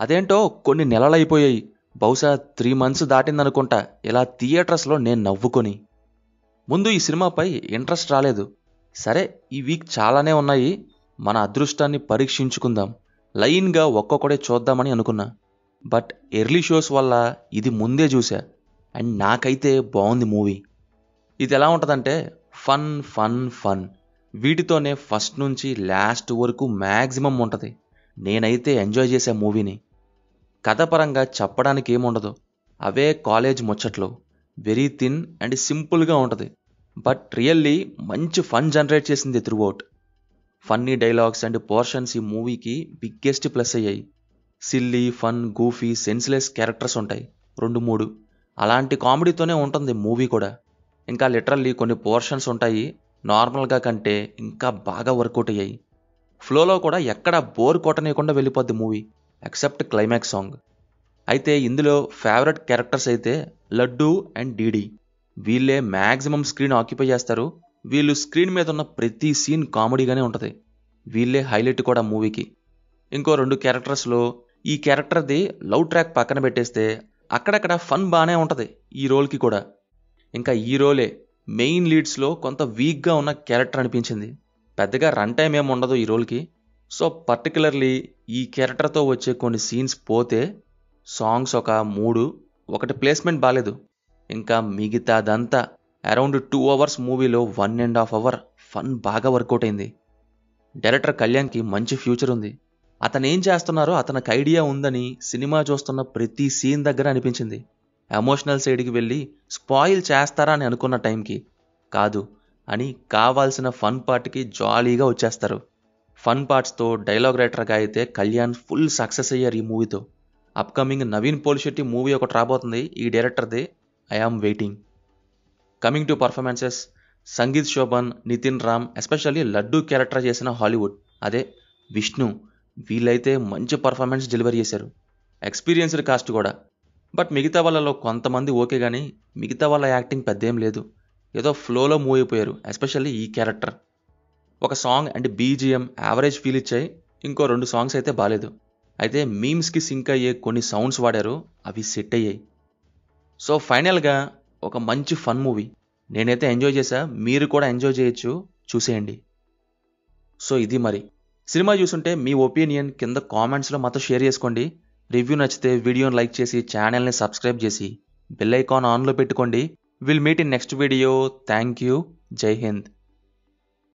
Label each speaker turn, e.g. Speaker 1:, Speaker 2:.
Speaker 1: అదేంటో కొన్ని నెలలైపోయాయి బహుశా త్రీ మంత్స్ దాటిందనుకుంటా ఇలా థియేటర్స్లో నేను నవ్వుకొని ముందు ఈ సినిమాపై ఇంట్రెస్ట్ రాలేదు సరే ఈ వీక్ చాలానే ఉన్నాయి మన అదృష్టాన్ని పరీక్షించుకుందాం లైన్గా ఒక్కొక్కడే చూద్దామని అనుకున్నా బట్ ఎర్లీ షోస్ వల్ల ఇది ముందే చూసా అండ్ నాకైతే బాగుంది మూవీ ఇది ఎలా ఉంటుందంటే ఫన్ ఫన్ ఫన్ వీటితోనే ఫస్ట్ నుంచి లాస్ట్ వరకు మ్యాక్సిమం ఉంటుంది నేనైతే ఎంజాయ్ చేసే మూవీని కథపరంగా చెప్పడానికి ఏముండదు అవే కాలేజ్ ముచ్చట్లు వెరీ థిన్ అండ్ సింపుల్గా ఉంటుంది బట్ రియల్లీ మంచి ఫన్ జనరేట్ చేసింది throughout funny dialogues and portions ఈ మూవీకి బిగ్గెస్ట్ ప్లస్ అయ్యాయి silly fun goofy senseless characters ఉంటాయి రెండు మూడు అలాంటి కామెడీతోనే ఉంటుంది మూవీ కూడా ఇంకా లిటరల్లీ కొన్ని పోర్షన్స్ ఉంటాయి నార్మల్గా కంటే ఇంకా బాగా వర్కౌట్ అయ్యాయి ఫ్లోలో కూడా ఎక్కడ బోర్ కొట్టనీయకుండా వెళ్ళిపోద్ది మూవీ ఎక్సెప్ట్ క్లైమాక్స్ సాంగ్ అయితే ఇందులో ఫేవరెట్ క్యారెక్టర్స్ అయితే లడ్డు అండ్ డీడీ వీళ్ళే మ్యాక్సిమం స్క్రీన్ ఆక్యుపై చేస్తారు వీళ్ళు స్క్రీన్ మీద ఉన్న ప్రతి సీన్ కామెడీగానే ఉంటుంది వీళ్ళే హైలైట్ కూడా మూవీకి ఇంకో రెండు క్యారెక్టర్స్లో ఈ క్యారెక్టర్ది లవ్ ట్రాక్ పక్కన పెట్టేస్తే అక్కడక్కడ ఫన్ బాగానే ఉంటుంది ఈ రోల్కి కూడా ఇంకా ఈ రోలే మెయిన్ లీడ్స్లో కొంత వీక్గా ఉన్న క్యారెక్టర్ అనిపించింది పెద్దగా రన్ టైం ఏమి ఉండదు ఈ రోల్కి సో పర్టికులర్లీ ఈ క్యారెక్టర్తో వచ్చే కొన్ని సీన్స్ పోతే సాంగ్స్ ఒక మూడు ఒకటి ప్లేస్మెంట్ బాగాలేదు ఇంకా మిగతాదంతా అరౌండ్ టూ అవర్స్ మూవీలో one and half hour fun బాగా వర్కౌట్ అయింది డైరెక్టర్ కళ్యాణ్కి మంచి ఫ్యూచర్ ఉంది అతను ఏం చేస్తున్నారో అతనికి ఐడియా ఉందని సినిమా చూస్తున్న ప్రతి సీన్ దగ్గర అనిపించింది ఎమోషనల్ సైడ్కి వెళ్ళి స్పాయిల్ చేస్తారా అని అనుకున్న టైంకి కాదు అని కావాల్సిన ఫన్ పార్ట్కి జాలీగా వచ్చేస్తారు ఫన్ పార్ట్స్తో డైలాగ్ రైటర్గా అయితే కళ్యాణ్ ఫుల్ సక్సెస్ అయ్యారు ఈ మూవీతో అప్కమింగ్ నవీన్ పోలిశెట్టి మూవీ ఒకటి రాబోతుంది ఈ డైరెక్టర్ది I am waiting coming to performances Sangeeth Shobhan Nithin Ram especially Laddu character చేసిన హాలీవుడ్ అదే విష్ణు వీళ్ళైతే మంచి పర్ఫార్మెన్స్ డెలివరీ చేశారు ఎక్స్పీరియన్స్డ్ కాస్ట్ కూడా బట్ మిగతా వాళ్ళలో కొంతమంది ఓకే కానీ మిగతా వాళ్ళ యాక్టింగ్ పెద్దేం లేదు ఏదో ఫ్లోలో మూవ్ అయిపోయారు ఎస్పెషల్లీ ఈ క్యారెక్టర్ ఒక song and BGM average feel ఇచ్చాయి ఇంకో రెండు సాంగ్స్ అయితే బాగాలేదు అయితే మీమ్స్కి సింక్ అయ్యే కొన్ని సౌండ్స్ వాడారు అవి సెట్ అయ్యాయి సో ఫైనల్గా ఒక మంచి ఫన్ మూవీ నేనైతే ఎంజాయ్ చేశా మీరు కూడా ఎంజాయ్ చేయొచ్చు చూసేయండి సో ఇది మరి సినిమా చూసుంటే మీ ఒపీనియన్ కింద కామెంట్స్లో మాతో షేర్ చేసుకోండి రివ్యూ నచ్చితే వీడియోని లైక్ చేసి ఛానల్ని సబ్స్క్రైబ్ చేసి బెల్ ఐకాన్ ఆన్లో పెట్టుకోండి will meet in next video thank you Jai Hind